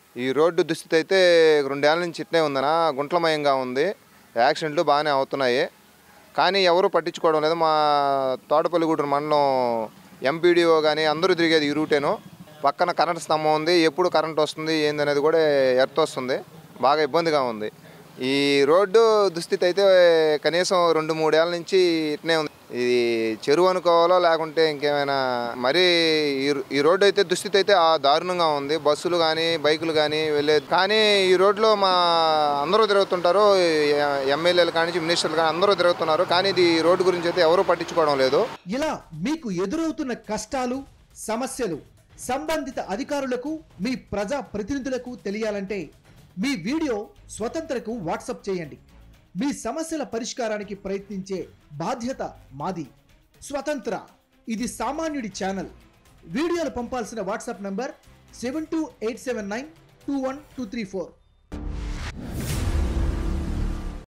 ఈ రోడ్డు దుస్థితి అయితే రెండేళ్ల నుంచి ఇట్నే ఉందనా గుంట్లమయంగా ఉంది యాక్సిడెంట్లు బాగానే అవుతున్నాయి కానీ ఎవరు పట్టించుకోవడం లేదు మా తోటపల్లిగూడూరు మండలం ఎంపీడీఓ కానీ అందరూ తిరిగేది ఈ రూటేను పక్కన కరెంట్ స్తంభం ఉంది ఎప్పుడు కరెంట్ వస్తుంది ఏందనేది కూడా ఎర్త్ వస్తుంది బాగా ఇబ్బందిగా ఉంది ఈ రోడ్డు దుస్థితి అయితే కనీసం రెండు మూడేళ్ల నుంచి ఇట్నే ఉంది ఇది చెరువు అనుకోవాలో లేకుంటే ఇంకేమైనా మరీ ఈ ఈ రోడ్డు అయితే దుస్థితి అయితే ఆ దారుణంగా ఉంది బస్సులు కానీ బైకులు కానీ వెళ్ళేది కానీ ఈ రోడ్లో మా అందరూ తిరుగుతుంటారు ఎమ్మెల్యేలు కానీ మినిస్టర్లు కానీ అందరూ తిరుగుతున్నారు కానీ ఇది ఈ రోడ్డు గురించి అయితే ఎవరూ పట్టించుకోవడం లేదు ఇలా మీకు ఎదురవుతున్న కష్టాలు సమస్యలు సంబంధిత అధికారులకు మీ ప్రజా ప్రతినిధులకు తెలియాలంటే మీ వీడియో స్వతంత్రకు వాట్సప్ చేయండి మీ సమస్యల పరిష్కారానికి ప్రయత్నించే బాధ్యత మాది స్వతంత్ర ఇది సామాన్యుడి ఛానల్ వీడియోలు పంపాల్సిన WhatsApp number seven two eight seven nine two one two three four